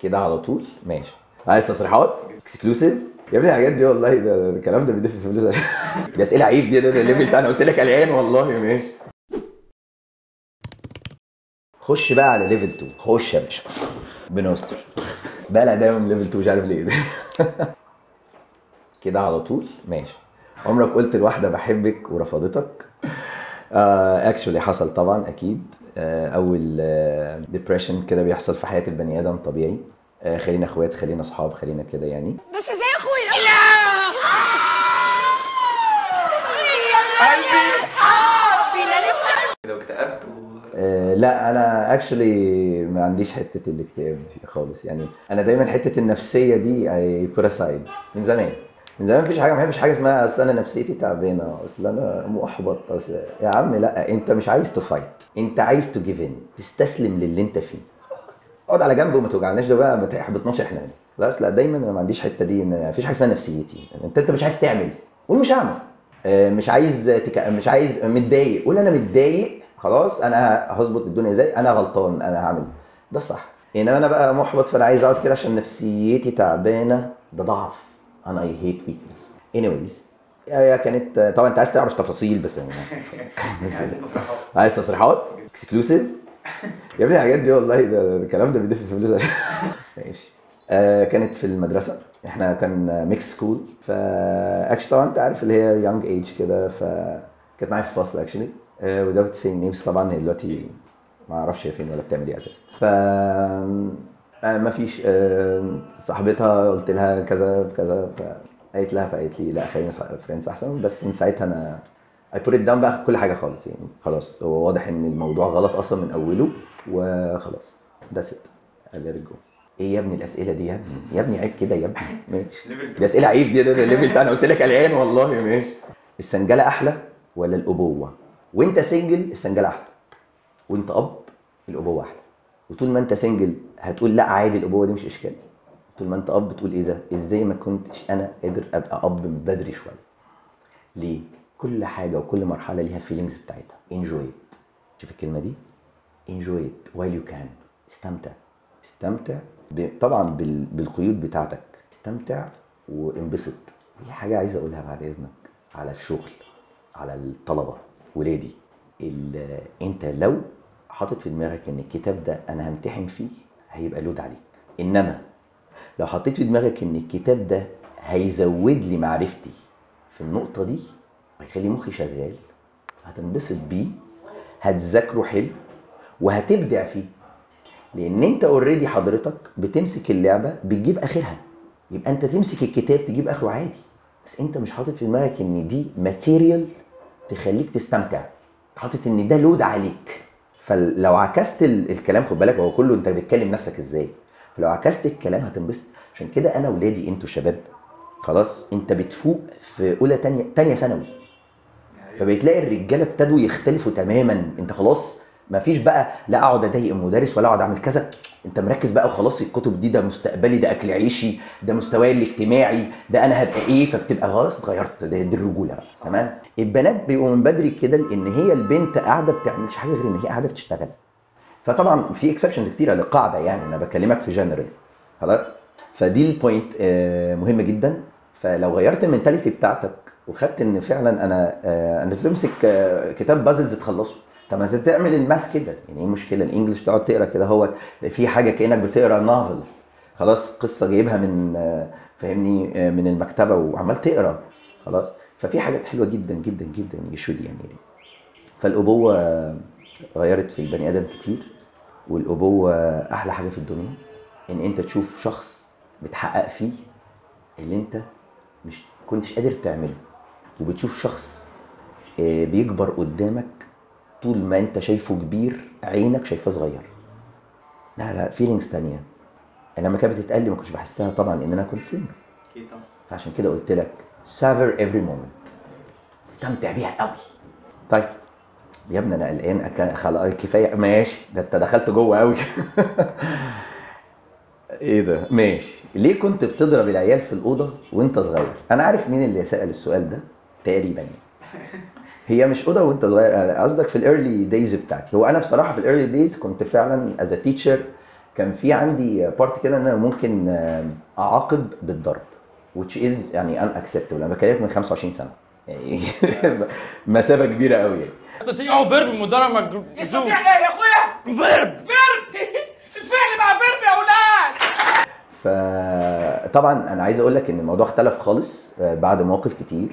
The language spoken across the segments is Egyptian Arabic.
كده على طول ماشي عايز تصريحات اكسكلوسيف يا ابني الحاجات دي والله ده ده الكلام ده بيدفع فلوس دي اسئله عيب دي ده, ده الليفل بتاعنا قلت لك قلقان والله ماشي خش بقى على ليفل 2 خش يا باشا بنوستر بقلق دايما من ليفل 2 مش عارف ليه كده على طول ماشي عمرك قلت لواحده بحبك ورفضتك اكشولي حصل طبعا اكيد آه، اول ديبريشن كده بيحصل في حياه البني ادم طبيعي آه، خلينا اخوات خلينا اصحاب خلينا كده يعني بس زي اخويا لا قلبي. اصحابي لا لسه لو اكتئبت و... آه، لا انا اكشولي ما عنديش حته الاكتئاب دي خالص يعني انا دايما حته النفسيه دي اي بوت اسايد من زمان من زمان مفيش حاجه ما بحبش حاجه اسمها اصل انا نفسيتي تعبانه اصل انا محبط اصل يا عم لا انت مش عايز تفايت انت عايز تو جيف ان تستسلم للي انت فيه اقعد على جنب وما توجعناش ده بقى ما تحبطناش احنا يعني بس لا دايما انا ما عنديش الحته دي ان مفيش حاجه اسمها نفسيتي انت انت مش عايز تعمل قول مش هعمل آه، مش عايز تك... مش عايز متضايق قول انا متضايق خلاص انا هظبط الدنيا ازاي انا غلطان انا هعمل ده صح انما انا بقى محبط فانا عايز اقعد كده عشان نفسيتي تعبانه ده ضعف انا اي هيت ويكنس anyways هي كانت طبعا انت عايز تعرف تفاصيل بس يعني عايزين تصريحات عايز تصريحات اكسكلوسيف يا ابني الحاجات دي والله ده ده الكلام ده بيدفع فلوس ماشي آه كانت في المدرسه احنا كان ميكس سكول فاكشلي طبعا انت عارف اللي هي يونج ايج كده فكانت معايا في الفصل اكشلي ودوت سينج نيمز طبعا هي دلوقتي ما اعرفش هي فين ولا بتعمل ايه اساسا ف آه، ما فيش آه، صاحبتها قلت لها كذا كذا فقالت لها فقالت لي لا خلينا فريندز احسن بس من ساعتها انا اي بوت ات داون بقى كل حاجه خالص يعني خلاص هو واضح ان الموضوع غلط اصلا من اوله وخلاص ذاتس ات let it go ايه يا ابني الاسئله دي يا ابني يا ابني عيب كده يا ابني ماشي ليفل دي اسئله عيب دي ده, ده الليفل بتاعنا قلت لك قلقان والله ماشي السنجله احلى ولا الابوه وانت سنجل السنجله احلى وانت اب الابوه احلى وطول ما انت سنجل هتقول لا عادي الابوه دي مش اشكال طول ما انت اب تقول ايه ده ازاي ما كنتش انا قادر ابقى اب من بدري شويه ليه كل حاجه وكل مرحله ليها فيلينجز بتاعتها enjoy it شوف الكلمه دي enjoy it while you can استمتع استمتع ب... طبعا بال... بالقيود بتاعتك استمتع وانبسط في حاجه عايز اقولها بعد اذنك على الشغل على الطلبه ولادي ال... انت لو حاطط في دماغك ان الكتاب ده انا همتحن فيه هيبقى لود عليك انما لو حطيت في دماغك ان الكتاب ده هيزود لي معرفتي في النقطه دي هيخلي مخي شغال هتنبسط بيه هتذاكره حلو وهتبدع فيه لان انت اوريدي حضرتك بتمسك اللعبه بتجيب اخرها يبقى انت تمسك الكتاب تجيب اخره عادي بس انت مش حاطط في دماغك ان دي ماتيريال تخليك تستمتع حاطط ان ده لود عليك فلو عكست ال- الكلام خد بالك هو كله انت بتكلم نفسك ازاي فلو عكست الكلام هتنبسط عشان كده انا ولادي انتوا شباب خلاص انت بتفوق في اولى تانية تانية ثانوي فبتلاقي الرجاله ابتدوا يختلفوا تماما انت خلاص ما فيش بقى لا اقعد اضايق المدرس ولا اقعد اعمل كذا انت مركز بقى وخلاص الكتب دي ده مستقبلي ده اكل عيشي ده مستواي الاجتماعي ده انا هبقى ايه فبتبقى خلاص اتغيرت ده دي الرجوله بقى تمام البنات بيبقوا من بدري كده لان هي البنت قاعده بتعملش حاجه غير ان هي قاعده بتشتغل فطبعا في اكسبشنز كتيره للقاعده يعني انا بكلمك في جنرال خلاص فدي البوينت آه، مهمه جدا فلو غيرت المنتاليتي بتاعتك وخدت ان فعلا انا آه، انا تمسك آه، كتاب بازلز تخلصه طب ما انت تعمل الماث كده يعني ايه المشكله الانجليش تقعد تقرا كده هو في حاجه كانك بتقرا نوفل خلاص قصه جايبها من آه، فاهمني آه، من المكتبه وعمال تقرا خلاص ففي حاجات حلوه جدا جدا جدا يشود يعني فالابوه غيرت في البني ادم كتير والابوه احلى حاجه في الدنيا ان انت تشوف شخص بتحقق فيه اللي انت مش كنتش قادر تعمله وبتشوف شخص آه، بيكبر قدامك طول ما انت شايفه كبير عينك شايفاه صغير لا لا فيلينجز تانية انا لما كانت بتتقال لي ما كنتش بحسها طبعا لان انا كنت سنجل اكيد طبعا فعشان كده قلت لك savor every moment استمتع بيها قوي طيب يا ابني انا قلقان أك- خلاص كفايه ماشي ده انت دخلت جوه قوي ايه ده ماشي ليه كنت بتضرب العيال في الاوضه وانت صغير انا عارف مين اللي سال السؤال ده تقريبا يعني. هي مش اوضه وانت صغير أنا قصدك في الايرلي دايز بتاعتي هو انا بصراحه في الايرلي دايز كنت فعلا از تيتشر كان في عندي بارت كده ان انا ممكن آه، اعاقب بالضرب which is يعني unacceptable انا بكلمك من 25 سنه يعني مسافه كبيره قوي يعني تستطيع فيرب مضارع مجزوم يستطيع ايه يا اخويا؟ فيرب فيرب الفعل مع فيرب يا اولاد فطبعا انا عايز اقول لك ان الموضوع اختلف خالص آه، بعد مواقف كتير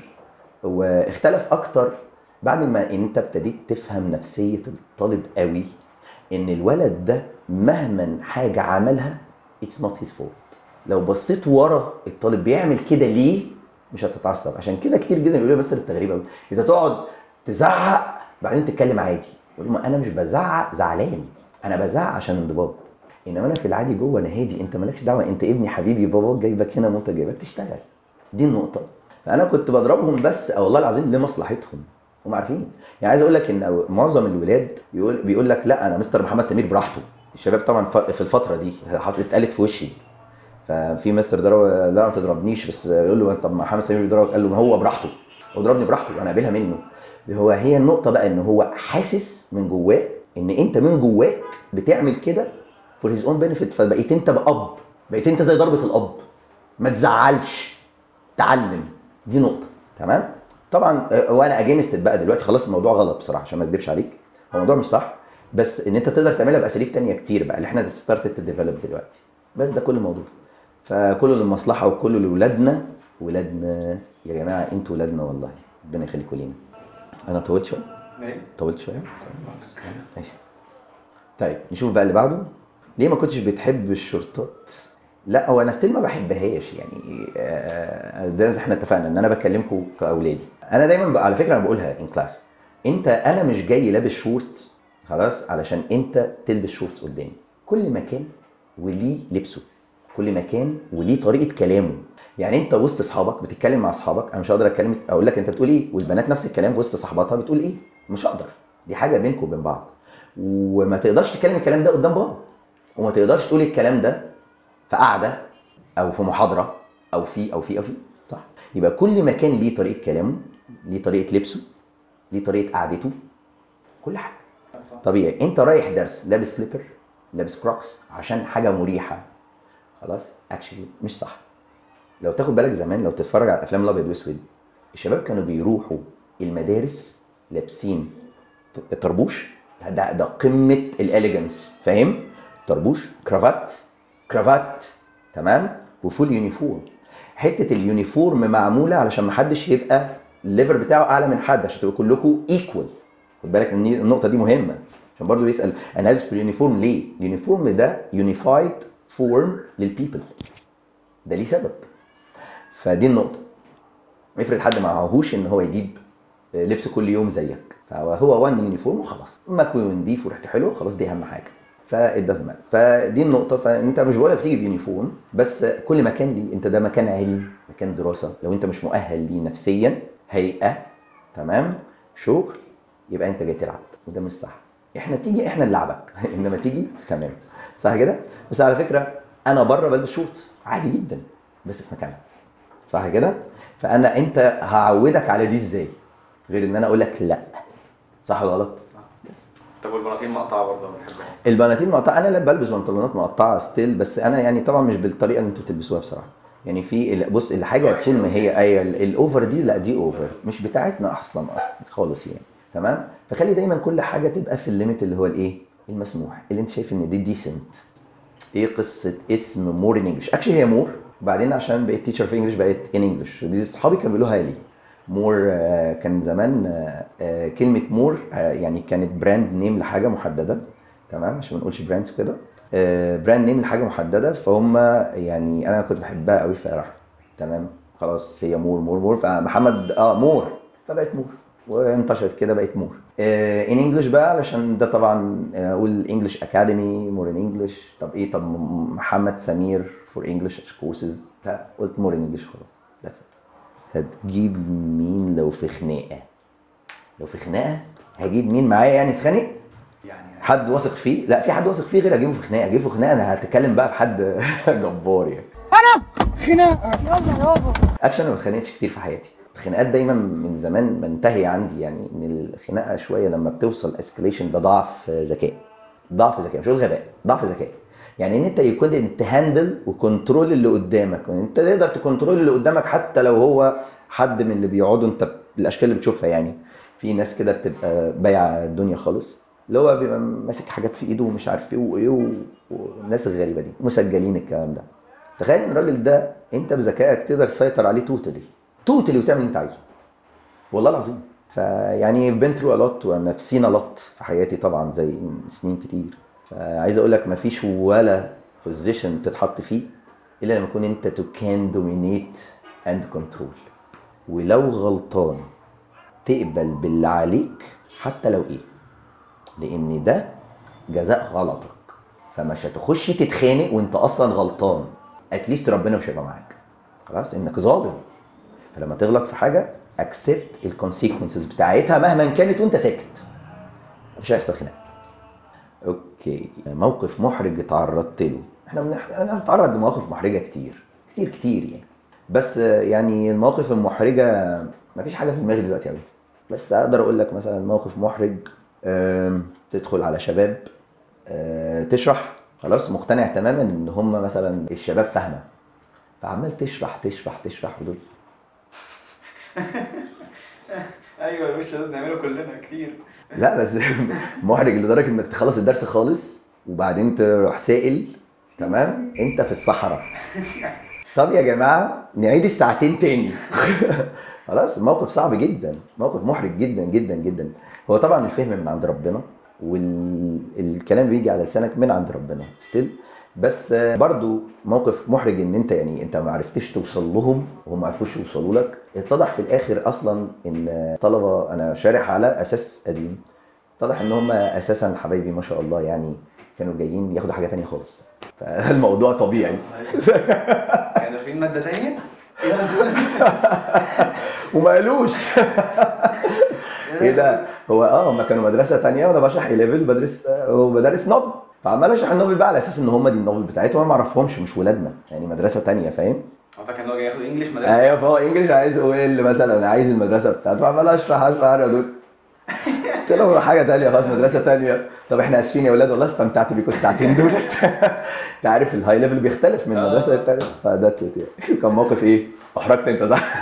واختلف اكتر بعد ما انت ابتديت تفهم نفسيه الطالب قوي ان الولد ده مهما حاجه عملها اتس نوت هيز فولت لو بصيت ورا الطالب بيعمل كده ليه مش هتتعصب عشان كده كتير جدا يقولوا لي بس التغريب قوي انت تقعد تزعق بعدين تتكلم عادي يقول ما انا مش بزعق زعلان انا بزعق عشان انضباط انما انا في العادي جوه انا هادي انت مالكش دعوه انت ابني حبيبي باباك جايبك هنا موتى جايبك تشتغل دي النقطه فانا كنت بضربهم بس أو والله العظيم لمصلحتهم هم عارفين يعني عايز اقول لك ان معظم الولاد بيقول بيقول لك لا انا مستر محمد سمير براحته الشباب طبعا ف- في الفتره دي حصلت اتقالت في وشي ففي مستر ضرب لا ما تضربنيش بس يقول له طب محمد سمير بيضربك قال له ما هو براحته هو ضربني براحته وانا قابلها منه هو هي النقطه بقى ان هو حاسس من جواه ان انت من جواك بتعمل كده فور هيز اون بنفيت فبقيت انت باب بقيت انت زي ضربه الاب ما تزعلش تعلم دي نقطه تمام طبعا آه، وانا اجينست بقى دلوقتي خلاص الموضوع غلط بصراحه عشان ما اكدبش عليك هو الموضوع مش صح بس ان انت تقدر تعملها باساليب تانية كتير بقى اللي احنا ستارتد تديفلوب دلوقتي بس ده كل الموضوع فكله للمصلحه وكله لاولادنا ولادنا يا جماعه انتوا ولادنا والله ربنا يخليكم لينا انا طولت شويه ايه طولت شويه ماشي طيب نشوف بقى اللي بعده ليه ما كنتش بتحب الشورتات لا هو انا ستيل ما بحبهاش يعني آه، ده زي احنا اتفقنا ان انا بكلمكم كاولادي انا دايما بقى على فكره انا بقولها ان كلاس انت انا مش جاي لابس شورت خلاص علشان انت تلبس شورتس قدامي كل مكان وليه لبسه كل مكان وليه طريقه كلامه يعني انت وسط اصحابك بتتكلم مع اصحابك انا مش هقدر اتكلم اقول لك انت بتقول ايه والبنات نفس الكلام في وسط صاحباتها بتقول ايه مش هقدر دي حاجه بينكم وبين بعض وما تقدرش تتكلم الكلام ده قدام بابا وما تقدرش تقول الكلام ده في قعده او في محاضره او في او في او في صح يبقى كل مكان ليه طريقه كلامه ليه طريقه لبسه ليه طريقه قعدته كل حاجه طبيعي انت رايح درس لابس سليبر لابس كروكس عشان حاجه مريحه خلاص اكشلي مش صح لو تاخد بالك زمان لو تتفرج على الافلام الابيض واسود الشباب كانوا بيروحوا المدارس لابسين ط- طربوش ده ده قمه الاليجنس فاهم طربوش كرافات كرافات تمام وفول يونيفورم حته اليونيفورم معموله علشان ما حدش يبقى الليفر بتاعه اعلى من حد عشان تبقوا كلكم ايكوال خد بالك ان النقطه دي مهمه عشان برضه يسال انا لابس باليونيفورم ليه اليونيفورم ده يونيفايد فورم للبيبل ده ليه سبب فدي النقطه افرض حد معهوش ان هو يجيب لبس كل يوم زيك فهو هو وان يونيفورم وخلاص مكوي ونضيف وريحته حلوه خلاص دي اهم حاجه فالدازمال فدي النقطه فانت مش بقولك تيجي بيونيفورم بس كل مكان ليه انت ده مكان علم مكان دراسه لو انت مش مؤهل ليه نفسيا هيئه تمام شغل يبقى انت جاي تلعب وده مش صح احنا تيجي احنا نلعبك انما تيجي تمام صح كده بس على فكره انا بره بلبس شورت عادي جدا بس في مكانها صح كده فانا انت هعودك على دي ازاي غير ان انا اقول لك لا صح ولا غلط بس طب والبناطيل مقطعه برضه ما بتحبهاش البناطيل مقطعه انا لا بلبس بنطلونات مقطعه ستيل بس انا يعني طبعا مش بالطريقه اللي انتوا بتلبسوها بصراحه يعني في ال- بص الحاجه طول ما هي اي ال- الاوفر دي لا دي اوفر مش بتاعتنا اصلا اصلا خالص يعني تمام فخلي دايما كل حاجه تبقى في الليميت اللي هو الايه المسموح اللي انت شايف ان دي ديسنت ايه قصه اسم مور ان انجلش اكشلي هي مور وبعدين عشان بقيت تيتشر في انجلش بقيت ان انجلش دي اصحابي كانوا بيقولوها لي مور آه، كان زمان آه، آه، كلمه مور آه، يعني كانت براند نيم لحاجه محدده تمام عشان ما نقولش براندز كده آه، براند نيم لحاجه محدده فهم يعني انا كنت بحبها قوي فراح تمام خلاص هي مور مور مور فمحمد اه مور فبقت مور وانتشرت كده بقت مور ان انجلش بقى علشان ده طبعا آه، اقول انجلش اكاديمي مور ان انجلش طب ايه طب م- محمد سمير فور انجلش كورسز فقلت مور ان انجلش خلاص ذاتس هتجيب مين لو في خناقه لو في خناقه هجيب مين معايا يعني اتخانق يعني حد واثق فيه لا في حد واثق فيه غير اجيبه في خناقه اجيبه في خناقه انا هتكلم بقى في حد جبار يعني خناقه اكشن انا ما اتخانقتش كتير في حياتي الخناقات دايما من زمان منتهي عندي يعني ان الخناقه شويه لما بتوصل اسكليشن ده ضعف ذكاء ضعف ذكاء مش هقول غباء ضعف ذكاء يعني ان انت يكون تهندل وكنترول اللي قدامك يعني انت تقدر تكنترول اللي قدامك حتى لو هو حد من اللي بيقعدوا انت الاشكال اللي بتشوفها يعني في ناس كده بتبقى بايعه الدنيا خالص اللي هو بيبقى ماسك حاجات في ايده ومش عارف ايه وايه و- والناس الغريبه دي مسجلين الكلام ده تخيل ان الراجل ده انت بذكائك تقدر تسيطر عليه توتالي توتالي وتعمل اللي انت عايزه والله العظيم فيعني بين ثرو الوت وانا في سين الوت في حياتي طبعا زي سنين كتير فعايز اقول لك مفيش ولا بوزيشن تتحط فيه الا لما يكون انت تو كان دومينيت اند كنترول ولو غلطان تقبل باللي عليك حتى لو ايه لان ده جزاء غلطك فمش هتخش تتخانق وانت اصلا غلطان اتليست ربنا مش هيبقى معاك خلاص انك ظالم فلما تغلط في حاجه اكسبت الكونسيكونسز بتاعتها مهما كانت وانت ساكت مش هيحصل خناق اوكي موقف محرج اتعرضت له احنا بنح... انا بتعرض لمواقف محرجه كتير كتير كتير يعني بس آه، يعني المواقف المحرجه مفيش حاجه في دماغي دلوقتي قوي بس اقدر اقول لك مثلا موقف محرج آم، تدخل على شباب آه، تشرح خلاص مقتنع تماما ان هم مثلا الشباب فاهمه فعمال تشرح تشرح تشرح ودول ايوه يا باشا ده بنعمله كلنا كتير لا بس محرج لدرجه انك تخلص الدرس خالص وبعدين تروح سائل تمام انت في الصحراء طب يا جماعه نعيد الساعتين تاني خلاص الموقف صعب جدا موقف محرج جدا جدا جدا هو طبعا الفهم من عند ربنا والكلام بيجي على لسانك من عند ربنا ستيل بس آه، برضو موقف محرج ان انت يعني انت ما عرفتش توصل لهم وهم ما عرفوش يوصلوا لك اتضح في الاخر اصلا ان طلبه انا شارح على اساس قديم اتضح ان هم اساسا حبايبي ما شاء الله يعني كانوا جايين ياخدوا حاجه تانية خالص فالموضوع طبيعي كانوا داخلين ماده تانية وما قالوش ايه ده هو اه هم كانوا مدرسه تانية وانا بشرح اي ليفل بدرس وبدرس نوبل فعمال اشرح النوبل بقى على اساس ان هم دي النوبل بتاعتهم انا ما اعرفهمش مش ولادنا يعني مدرسه تانية فاهم هو فاكر ان هو جاي ياخد انجلش مدرسه ايوه فهو انجلش عايز او ال مثلا عايز المدرسه بتاعته عمال اشرح اشرح انا دول قلت له حاجه تانية خلاص مدرسه تانية طب احنا اسفين يا اولاد والله استمتعت بيكم الساعتين دولت انت عارف الهاي ليفل بيختلف من آه. مدرسه للتانية فذاتس ات يعني كان موقف ايه احرجت انت صح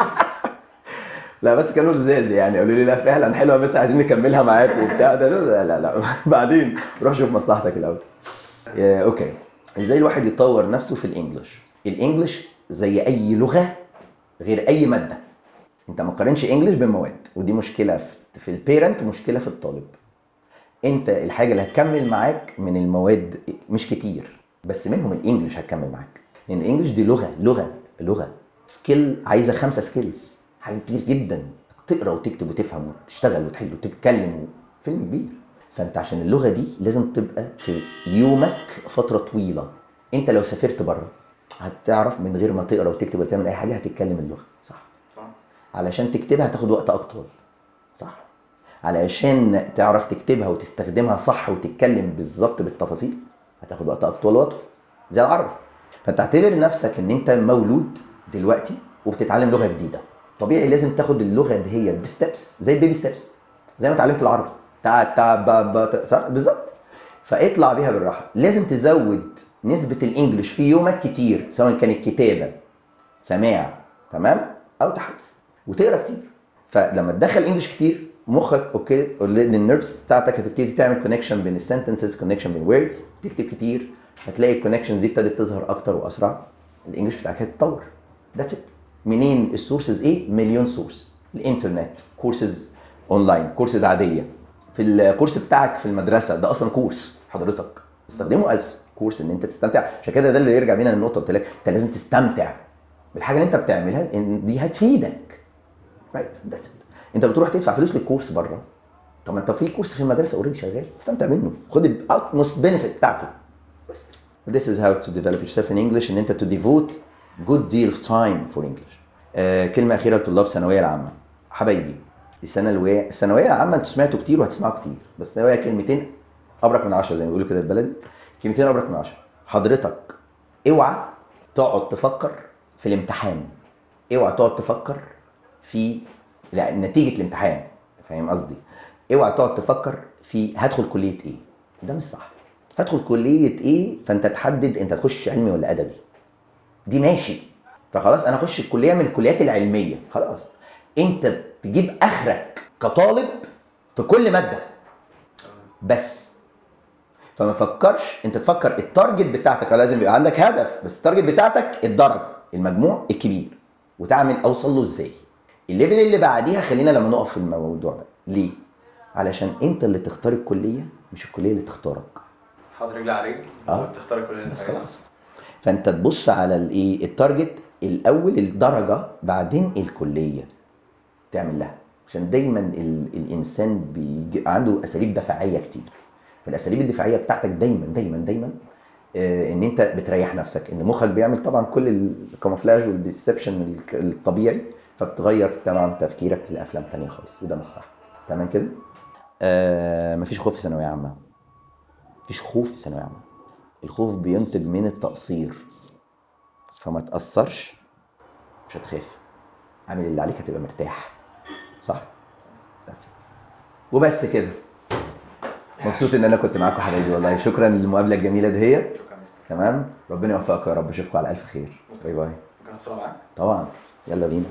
لا بس كانوا لزاز يعني قالوا لي لا فعلا حلوه بس عايزين نكملها معاك وبتاع ده لا لا لا بعدين روح شوف مصلحتك الاول آه، اوكي ازاي الواحد يطور نفسه في الانجليش الانجليش زي اي لغه غير اي ماده انت ما قارنش انجليش بمواد ودي مشكله في, في البيرنت ومشكله في الطالب انت الحاجه اللي هتكمل معاك من المواد مش كتير بس منهم الانجليش هتكمل معاك لان الانجليش دي لغه لغه لغه سكيل عايزه خمسه سكيلز حاجه كبير جدا تقرا وتكتب وتفهم وتشتغل وتحل وتتكلم فيلم كبير فانت عشان اللغه دي لازم تبقى في يومك فتره طويله انت لو سافرت بره هتعرف من غير ما تقرا وتكتب ولا تعمل اي حاجه هتتكلم اللغه صح صح علشان تكتبها هتاخد وقت اطول صح علشان تعرف تكتبها وتستخدمها صح وتتكلم بالظبط بالتفاصيل هتاخد وقت اطول واطول زي العربي فانت اعتبر نفسك ان انت مولود دلوقتي وبتتعلم لغه جديده طبيعي لازم تاخد اللغه دهيت بستبس زي البيبي ستبس زي ما اتعلمت العربي تا تا با با تا- صح بالظبط فاطلع بيها بالراحه لازم تزود نسبه الانجليش في يومك كتير سواء كانت كتابه سماع تمام او تحدث وتقرا كتير فلما تدخل انجلش كتير مخك اوكي النيرفز بتاعتك هتبتدي تعمل كونكشن بين السنتنسز كونكشن بين ووردز تكتب كتير هتلاقي الكونكشنز دي ابتدت تظهر اكتر واسرع الانجلش بتاعك هيتطور ذاتس ات منين السورسز ايه مليون سورس الانترنت كورسز اونلاين كورسز عاديه في الكورس بتاعك في المدرسه ده اصلا كورس حضرتك استخدمه از كورس ان انت تستمتع عشان كده ده اللي يرجع بينا للنقطه قلت لك انت لازم تستمتع بالحاجه اللي انت بتعملها لان دي هتفيدك رايت ذاتس ات انت بتروح تدفع فلوس للكورس بره طب ما انت في كورس في المدرسه اوريدي شغال استمتع منه خد الاوتموست بنفيت بتاعته بس This is how to develop yourself in English ان انت to devote good deal of time for English. آه كلمة أخيرة لطلاب الثانوية العامة. حبايبي الثانوية الثانوية العامة انتوا سمعتوا كتير وهتسمعوا كتير بس الثانوية كلمتين أبرك من عشرة زي ما بيقولوا كده في بلدي كلمتين أبرك من عشرة. حضرتك اوعى تقعد تفكر في الامتحان. اوعى تقعد تفكر في لا نتيجة الامتحان فاهم قصدي؟ اوعى تقعد تفكر في هدخل كلية ايه؟ ده مش صح. هدخل كليه ايه فانت تحدد انت تخش علمي ولا ادبي دي ماشي فخلاص انا اخش الكليه من الكليات العلميه خلاص انت تجيب اخرك كطالب في كل ماده بس فما فكرش انت تفكر التارجت بتاعتك لازم يبقى عندك هدف بس التارجت بتاعتك الدرجه المجموع الكبير وتعمل اوصل له ازاي الليفل اللي بعديها خلينا لما نقف في الموضوع ده ليه علشان انت اللي تختار الكليه مش الكليه اللي تختارك حاطط رجل على رجل آه. وتختار كل اللي بس انت عايزه. خلاص فانت تبص على الايه التارجت الاول الدرجه بعدين الكليه تعمل لها عشان دايما ال... الانسان بيجي عنده اساليب دفاعيه كتير فالاساليب الدفاعيه بتاعتك دايما دايما دايما آه، ان انت بتريح نفسك ان مخك بيعمل طبعا كل الكاموفلاج والديسبشن الطبيعي فبتغير طبعا تفكيرك لافلام تانية خالص وده مش صح تمام كده آه مفيش خوف في ثانويه عامه مفيش خوف في ثانويه عامه الخوف بينتج من التقصير فما تأثرش مش هتخاف عامل اللي عليك هتبقى مرتاح صح That's it. وبس كده مبسوط ان انا كنت معاكم حبايبي والله شكرا للمقابله الجميله دهيت شكرا يا مستر. تمام ربنا يوفقك يا رب اشوفكم على الف خير باي باي ممكن اتصل معاك طبعا يلا بينا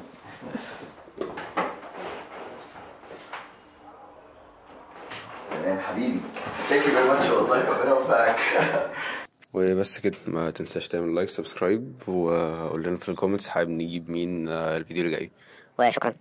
تمام حبيبي ثانك يو فيري ماتش والله ربنا يوفقك وبس كده ما تنساش تعمل لايك سبسكرايب وقول لنا في الكومنتس حابب نجيب مين آه، الفيديو اللي جاي وشكرا